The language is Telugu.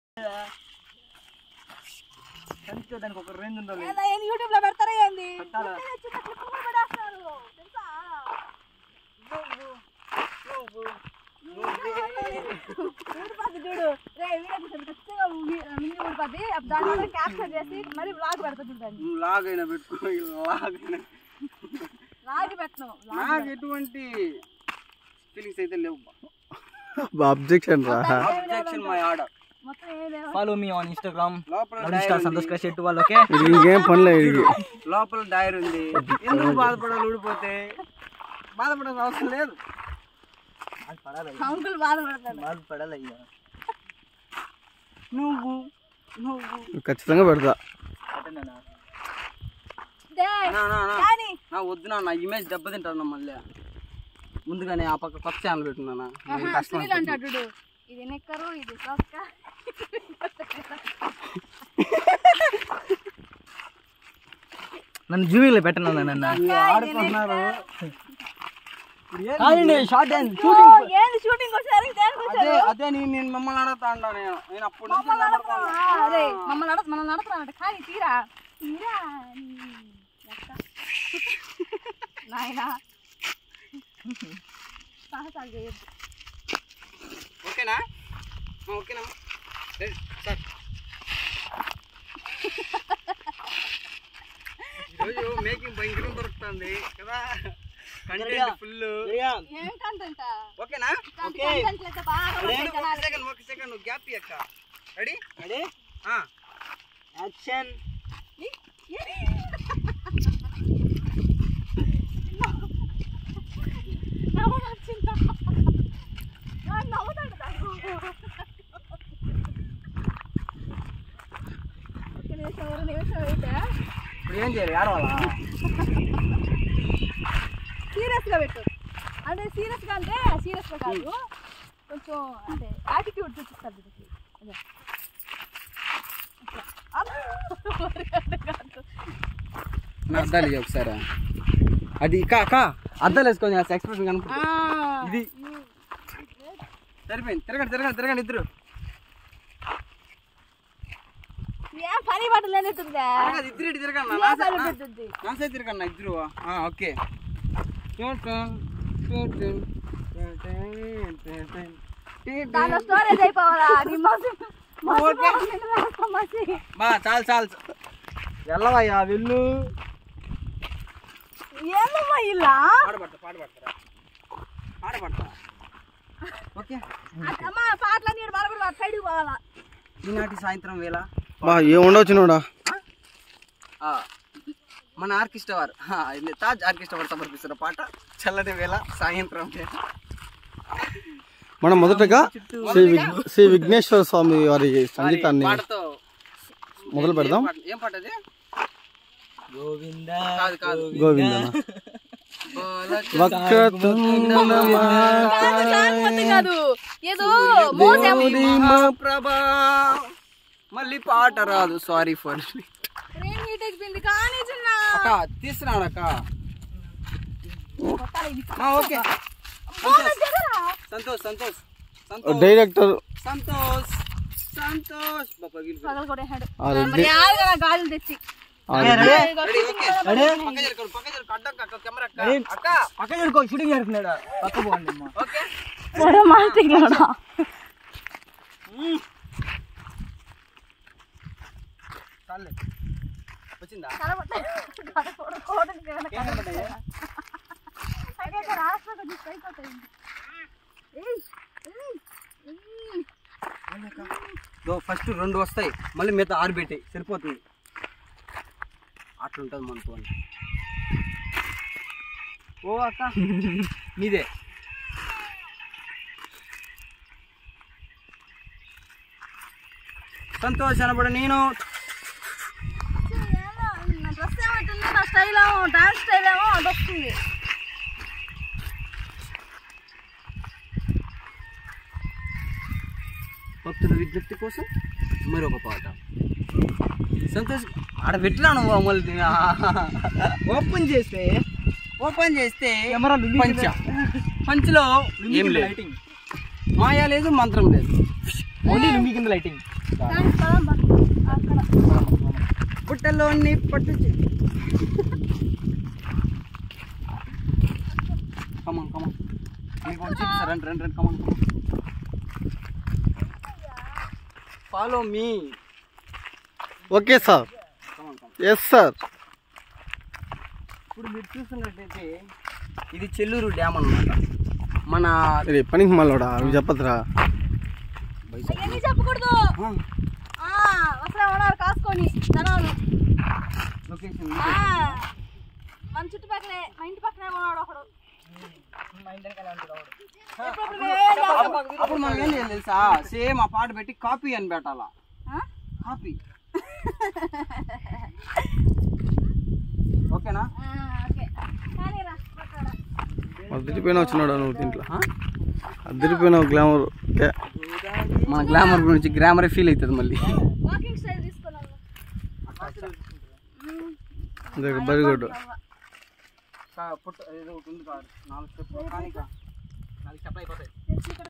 కంటే దానికి ఒక రేంజ్ ఉండాలి ఏందా, ఏంది యూట్యూబ్ లో పెడతారా ఏంది పెట్టాలా? చిన్న చిన్న క్లిప్పులు కూడా పెడేస్తున్నారు, తెలుసా? ఊడిపోద్ది చూడు రే వీడియో తీసాను ఖచ్చితంగా ఊగి- మింగి ఊడిపోద్ది అప్పుడు దాని వల్ల క్యాప్చర్ చేసి మరి వ్లాగ్ పెడతా చూడండి లాగ్ అయినా పెట్టుకో లాగ్ అయినా లాగి పెట్టను నాకు ఎటువంటి ఫీలింగ్స్ అయితే లేవు అబ్జెక్షన్ రా అబ్జెక్షన్ మై ఆర్డర్ మొత్తం ఏం లేవు ఫాలో మీ ఆన్ ఇన్స్టాగ్రామ్ లోపల లవ్ డైరీ స్టార్ ఉంది. సంతోష్ క్రష్ ఎట్టు వాళ్ళు ఓకే ఇది ఇంకేం పనిలే ఇది లోపల డైర్ ఉంది ఎందుకు బాధపడాలి ఊడిపోతే బాధపడాల్సిన అవసరం లేదు అంకుల్ బాధపడతాడు పడాలయ్యా నువ్వు నువ్వు ఖచ్చితంగా పెడతా దే, నా, నా, నా. కానీ నా వద్దు నా నా ఇమేజ్ దెబ్బతింటాను మళ్ళీ ముందుగానే ఆ పక్క కొత్త ఛానల్ పెట్టుకున్నానా ఆహా, సునీల్ అంటాడు చూడు ఇది నెక్కరు ఇది సొక్క నన్ను జూమింగ్లో పెట్టను నన్ను ఆడుకుంటున్నారు కాదండి షార్ట్ హ్యాండ్ ఓ, ఏంది షూటింగ్ వచ్చారు దేనికి అదే వచ్చారు అదే నేను నేను మిమ్మల్ని అడుగుతా అన్నా నేను నేను అప్పుడు నుంచి మమ్మల్ని నడుపుతావా? అరే మమ్మల్ని నడత మనల్ని నడుపుతానంట కానీ తీరా తీరా నీ లెక్క. నాయనా సాహసాలు చేయొద్దు ఓకేనా ఆ, ఓకేనా రెడీ సార్ ఈరోజు మేకింగ్ భయంకరం దొరుకుతుంది కదా కంటెంట్ ఫుల్ ఏం కంటెంట్ ఓకేనా కంటెంట్ అయితే బాగా రెడీ వస్తాయి ఒక జనాలు. సెకండ్ ఒక సెకండ్ గ్యాప్ ఇయ్యక్క రెడీ రెడీ ఆ యాక్షన్ నవ్వు వచ్చిందా? వాడు నవ్వుతాడు నాకు. ఒక నిమిషం, ఒక నిమిషం అయితే ఇప్పుడు ఏం చేయాలి ఆడవాలా సీరియస్ గా పెట్టు అంటే సీరియస్ గా అంటే సీరియస్ గా కాదు కొంచెం అంటే యాటిట్యూడ్ చూపిస్తారు దీనికి అదే అట్లా. అబ్బా, మరి అట్లా కాదు. నా అద్దాలు ఇయ్యి ఒకసారి అది కా కా అద్దాలు వేసుకొని ఎక్స్ప్రెషన్ ఆ, కనుక ఇది సరిపోయింది తిరగండి తిరగండి తిరగండి ఇద్దరు ఏం పని బట్టలు లేనట్టుందా తిరగదు ఇద్దరు ఇటు తిరగండి ఏం నా పని సైడ్ పడుతుంది నా సైడ్ తిరగండి ఇద్దరు ఆ, ఓకే దాంట్లో స్టోరేజ్ అయిపోవాలా నీ మసి ఓకే. మసి బా చాలు చాలు వెళ్ళవయ్యా వెళ్ళు ఏందమ్మా ఇలా పాడబడతా పాడబడతారా పాడబడతా ఓకే అమ్మా పాటలు నీరు బలపడి అటు సైడ్కి పోవాలా ఈనాటి సాయంత్రం వేళ బా ఏం ఉండవచ్చు నోడా ఆ, మన ఆర్కెస్ట్రా వారు ఆ, ఇది తాజ్ ఆర్కెస్ట్రా వారు సమర్పిస్తున్న పాట చల్లటి వేళ సాయంత్రం వేళ మనం మొదటగా శ్రీ విఘ్ శ్రీ విఘ్నేశ్వర స్వామి వారి సంగీతాన్ని పాటతో మొదలు పెడదాం ఏం పాట- ఏం పాట అది గోవింద కాదు కాదు గోవిందన బోలక కాదు ఏదో ప్రభా మళ్ళీ పాట రాదు సారీ ఫర్ ట్రైన్ హీట్ అయిపోయింది కానీ చిన్న అక్క తీసుకున్నాను అక్క ఆ, ఓకే సంతోష్ సంతోష్ సంతోష్ డైరెక్టర్ సంతోష్ సంతోష్ బాబా గిల్లు. పగలు కూడా హెడ్ ఆ మరి ఆగు కదా గాజులు తెచ్చి రెడీ, ఓకే. పక్క జరుకోండి, పక్క జరుకోండి. అడ్డం అక్క, కెమెరా అక్క. అక్క, పక్క చూడుకో షూటింగ్ జరుగుతున్నాడు పక్క పోండి అమ్మా ఓకే చాలే వచ్చిందా ఫస్ట్ రెండు వస్తాయి మళ్ళీ మిగతా ఆరబెట్టి సరిపోతుంది అట్లుంటుంది మనతో ఓ అక్క మీదే సంతోష్ అనబడి నేను నా డ్రెస్ ఏమంటుంది నా స్టైల్ ఏమో డాన్స్ స్టైల్ ఏమో అది వస్తుంది భక్తుల విజ్ఞప్తి కోసం మరొక పాట సంతోష్ ఆడ పెట్టినాను మళ్ళీ ఓపెన్ చేస్తే ఓపెన్ చేస్తే కెమెరా పంచ పంచలో ఏం లేదు లైటింగ్ మాయా లేదు మంత్రం లేదు ఓన్లీ లుంగి కింద లైటింగ్ కానీ పదమ్మా. అక్కడ పుట్టలోని పట్టు కమన్ కమన్ మీకు ఒకటి చూపిస్తా రండి రండి రండి come on follow me okay sir come on come on yes sir ఇప్పుడు మీరు చూస్తున్నట్టయితే ఇది చెల్లూరు డ్యామ్ అన్నమాట మన ఇది పనికి మళ్ళోడా అవి చెప్పదురా అవన్నీ చెప్పకూడదు ఆ, ఆ, వస్త్రం ఉన్నారు కాసుకొని జనాలు లొకేషన్ ఆ, మన చుట్టుపక్కలే మా ఇంటి పక్కనే ఉన్నాడు ఒకడు ఎప్పుడెప్పుడు ఏం చేస్తాం? అప్పుడు మనం ఏం చేయాలి తెలుసా సేమ్ ఆ పాట పెట్టి కాపీ అని పెట్టాలా ఆ? కాపీ ఓకేనా ఆ, ఓకే కానీ రా పక్కడా. అదిరిపోయినా వచ్చినాడు నువ్వు దీంట్లో ఆ? అదిరిపోయినావు గ్లామర్ ఓకే మన గ్లామర్ గురించి గ్రామరే ఫీల్ అవుతుంది మళ్ళీ వాకింగ్ స్టైల్ తీసుకున్నాను వెరీ గుడ్ పుట్ట ఏదో ఒకటి ఉంది కాదు నాలుగు స్టెప్ కానీ నాలుగు చెప్పలు అయిపోతాయి తెచ్చి ఇక్కడ